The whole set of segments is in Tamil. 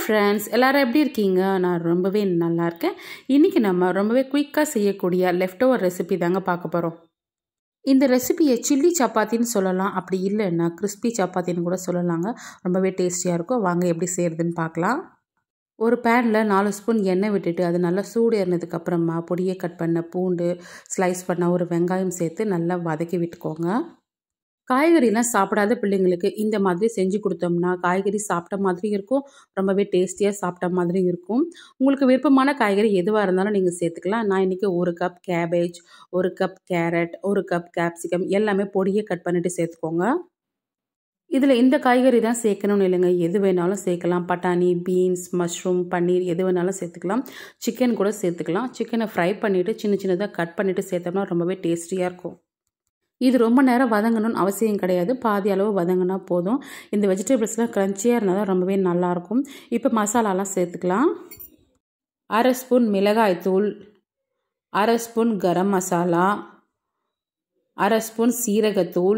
ஃப்ரெண்ட்ஸ் எல்லாரும் எப்படி இருக்கீங்க நான் ரொம்பவே நல்லா இருக்கேன் இன்றைக்கி நம்ம ரொம்பவே குயிக்காக செய்யக்கூடிய லெஃப்ட் ஓவர் ரெசிபி தாங்க பார்க்க போகிறோம் இந்த ரெசிபியை சில்லி சப்பாத்தின்னு சொல்லலாம் அப்படி இல்லைன்னா கிறிஸ்பி சப்பாத்தின்னு கூட சொல்லலாங்க ரொம்பவே டேஸ்டியாக இருக்கும் வாங்க எப்படி செய்கிறதுன்னு பார்க்கலாம் ஒரு பேனில் நாலு ஸ்பூன் எண்ணெய் விட்டுட்டு அது நல்லா சூடு ஏறினதுக்கப்புறமா பொடியை கட் பண்ண பூண்டு ஸ்லைஸ் பண்ண ஒரு வெங்காயம் சேர்த்து நல்லா வதக்கி விட்டுக்கோங்க காய்கறிலாம் சாப்பிடாத பிள்ளைங்களுக்கு இந்த மாதிரி செஞ்சு கொடுத்தோம்னா காய்கறி சாப்பிட்ட மாதிரி இருக்கும் ரொம்பவே டேஸ்டியாக சாப்பிட்ட மாதிரி இருக்கும் உங்களுக்கு விருப்பமான காய்கறி எதுவாக இருந்தாலும் நீங்கள் சேர்த்துக்கலாம் நான் இன்றைக்கி ஒரு கப் கேபேஜ் ஒரு கப் கேரட் ஒரு கப் கேப்சிகம் எல்லாமே பொடியை கட் பண்ணிவிட்டு சேர்த்துக்கோங்க இதில் இந்த காய்கறி தான் சேர்க்கணும்னு இல்லைங்க எது வேணாலும் சேர்க்கலாம் பட்டாணி பீன்ஸ் மஷ்ரூம் பன்னீர் எது வேணாலும் சேர்த்துக்கலாம் சிக்கன் கூட சேர்த்துக்கலாம் சிக்கனை ஃப்ரை பண்ணிவிட்டு சின்ன சின்னதாக கட் பண்ணிவிட்டு சேர்த்தோம்னா ரொம்பவே டேஸ்டியாக இருக்கும் இது ரொம்ப நேரம் வதங்கணும்னு அவசியம் கிடையாது பாதி அளவு வதங்கினா போதும் இந்த வெஜிடபிள்ஸ்லாம் க்ரன்ச்சியாக இருந்தால் தான் ரொம்பவே நல்லாயிருக்கும் இப்போ மசாலாலாம் சேர்த்துக்கலாம் அரை ஸ்பூன் மிளகாய் தூள் அரை ஸ்பூன் கரம் மசாலா அரை ஸ்பூன் சீரகத்தூள்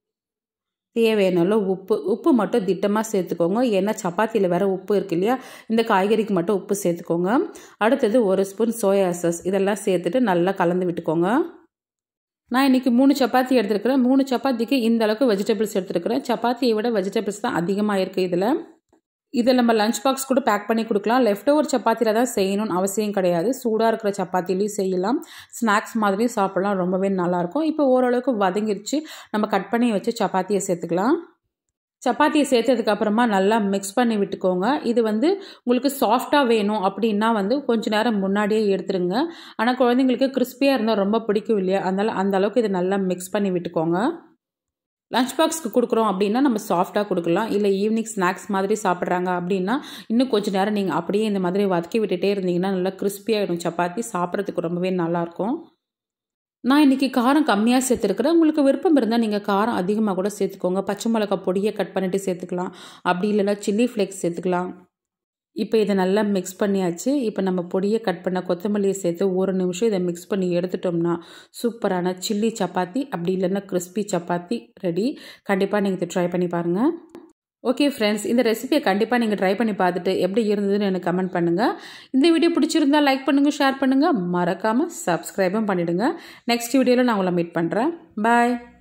தேவையான உப்பு உப்பு மட்டும் திட்டமாக சேர்த்துக்கோங்க ஏன்னா சப்பாத்தியில் வேறு உப்பு இருக்கு இல்லையா இந்த காய்கறிக்கு மட்டும் உப்பு சேர்த்துக்கோங்க அடுத்தது ஒரு ஸ்பூன் சோயா சாஸ் இதெல்லாம் சேர்த்துட்டு நல்லா கலந்து விட்டுக்கோங்க நான் இன்றைக்கி மூணு சப்பாத்தி எடுத்துருக்கிறேன் மூணு சப்பாத்திக்கு இந்த அளவுக்கு வெஜிடபிள்ஸ் எடுத்துருக்கிறேன் சப்பாத்தியை விட வெஜிடபிள்ஸ் தான் அதிகமாக இருக்குது இதில் இதை நம்ம லஞ்ச் பாக்ஸ் கூட பேக் பண்ணி கொடுக்கலாம் லெஃப்ட் ஓவர் சப்பாத்தியில் தான் செய்யணும்னு அவசியம் கிடையாது சூடாக இருக்கிற சப்பாத்திலையும் செய்யலாம் ஸ்நாக்ஸ் மாதிரியும் சாப்பிட்லாம் ரொம்பவே நல்லாயிருக்கும் இப்போ ஓரளவுக்கு வதங்கிருச்சு நம்ம கட் பண்ணி வச்சு சப்பாத்தியை சேர்த்துக்கலாம் சப்பாத்தியை சேர்த்ததுக்கப்புறமா நல்லா மிக்ஸ் பண்ணி விட்டுக்கோங்க இது வந்து உங்களுக்கு சாஃப்டாக வேணும் அப்படின்னா வந்து கொஞ்ச நேரம் முன்னாடியே எடுத்துருங்க ஆனால் குழந்தைங்களுக்கு கிறிஸ்பியாக இருந்தால் ரொம்ப பிடிக்கும் இல்லையா அதனால் அந்த அளவுக்கு இதை நல்லா மிக்ஸ் பண்ணி விட்டுக்கோங்க லஞ்ச் பாக்ஸ்க்கு கொடுக்குறோம் அப்படின்னா நம்ம சாஃப்டாக கொடுக்கலாம் இல்லை ஈவினிங் ஸ்நாக்ஸ் மாதிரி சாப்பிட்றாங்க அப்படின்னா இன்னும் கொஞ்சம் நேரம் நீங்கள் அப்படியே இந்த மாதிரி வதக்கி விட்டுட்டே இருந்தீங்கன்னா நல்லா கிறிஸ்பியாகிடும் சப்பாத்தி சாப்பிட்றதுக்கு ரொம்பவே நல்லாயிருக்கும் நான் இன்றைக்கி காரம் கம்மியாக சேர்த்துருக்குறேன் உங்களுக்கு விருப்பம் இருந்தால் நீங்கள் காரம் அதிகமாக கூட சேர்த்துக்கோங்க பச்சை மிளகா பொடியை கட் பண்ணிவிட்டு சேர்த்துக்கலாம் அப்படி இல்லைன்னா சில்லி ஃப்ளேக்ஸ் சேர்த்துக்கலாம் இப்போ இதை நல்லா மிக்ஸ் பண்ணியாச்சு இப்போ நம்ம பொடியை கட் பண்ண கொத்தமல்லியை சேர்த்து ஒரு நிமிஷம் இதை மிக்ஸ் பண்ணி எடுத்துட்டோம்னா சூப்பரான சில்லி சப்பாத்தி அப்படி இல்லைன்னா கிறிஸ்பி சப்பாத்தி ரெடி கண்டிப்பாக நீங்கள் இதை ட்ரை பண்ணி பாருங்கள் ஓகே ஃப்ரெண்ட்ஸ் இந்த ரெசிபியை கண்டிப்பாக நீங்கள் ட்ரை பண்ணி பார்த்துட்டு எப்படி இருந்ததுன்னு எனக்கு கமெண்ட் பண்ணுங்கள் இந்த வீடியோ பிடிச்சிருந்தா லைக் பண்ணுங்கள் ஷேர் பண்ணுங்கள் மறக்காமல் சப்ஸ்கிரைபும் பண்ணிவிடுங்க நெக்ஸ்ட் வீடியோவில் நான் உங்களை மீட் பண்ணுறேன் பாய்